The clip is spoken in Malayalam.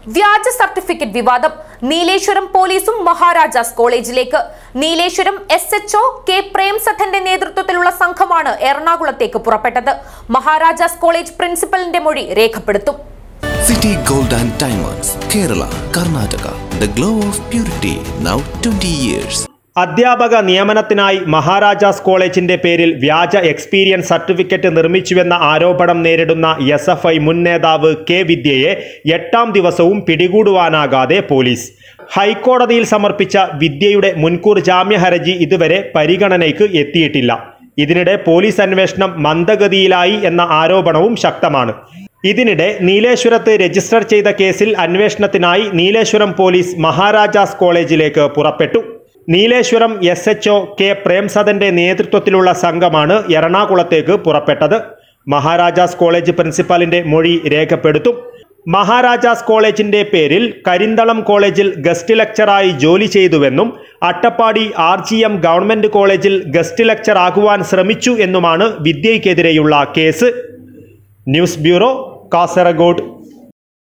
വ്യാജ സർട്ടിഫിക്കറ്റ് വിവാദം നീലേശ്വരം പോലീസും മഹാരാജാസ് കോളേജിലേക്ക് നീലേശ്വരം എസ് എച്ച്ഒ കെ പ്രേംസഥന്റെ നേതൃത്വത്തിലുള്ള സംഘമാണ് എറണാകുളത്തേക്ക് പുറപ്പെട്ടത് മഹാരാജാസ് കോളേജ് പ്രിൻസിപ്പലിന്റെ മൊഴി രേഖപ്പെടുത്തും City Gold and Diamonds, Kerala, Karnataka. The glow of purity, now 20 years. അധ്യാപക നിയമനത്തിനായി മഹാരാജാസ് കോളേജിന്റെ പേരിൽ വ്യാജ എക്സ്പീരിയൻസ് സർട്ടിഫിക്കറ്റ് നിർമ്മിച്ചുവെന്ന ആരോപണം നേരിടുന്ന എസ് എഫ് ഐ മുൻ നേതാവ് കെ വിദ്യയെ എട്ടാം ദിവസവും പിടികൂടുവാനാകാതെ പോലീസ് ഹൈക്കോടതിയിൽ സമർപ്പിച്ച വിദ്യയുടെ മുൻകൂർ ജാമ്യ ഹർജി ഇതുവരെ പരിഗണനയ്ക്ക് എത്തിയിട്ടില്ല ഇതിനിടെ പോലീസ് അന്വേഷണം മന്ദഗതിയിലായി എന്ന ആരോപണവും ശക്തമാണ് ഇതിനിടെ നീലേശ്വരത്ത് രജിസ്റ്റർ ചെയ്ത കേസിൽ അന്വേഷണത്തിനായി നീലേശ്വരം പോലീസ് മഹാരാജാസ് കോളേജിലേക്ക് പുറപ്പെട്ടു നീലേശ്വരം എസ് എച്ച് കെ പ്രേംസദന്റെ നേതൃത്വത്തിലുള്ള സംഘമാണ് എറണാകുളത്തേക്ക് പുറപ്പെട്ടത് മഹാരാജാസ് കോളേജ് പ്രിൻസിപ്പാലിന്റെ മൊഴി രേഖപ്പെടുത്തും മഹാരാജാസ് കോളേജിന്റെ പേരിൽ കരിന്തളം കോളേജിൽ ഗസ്റ്റ് ലെക്ചറായി ജോലി ചെയ്തുവെന്നും Attappadi R G M government കോളേജിൽ ഗസ്റ്റ് ലെക്ചർ ആകുവാൻ ശ്രമിച്ചു എന്നുമാണ് വിദ്യയ്ക്കെതിരെയുള്ള കേസ് ന്യൂസ് ബ്യൂറോ കാസർഗോഡ്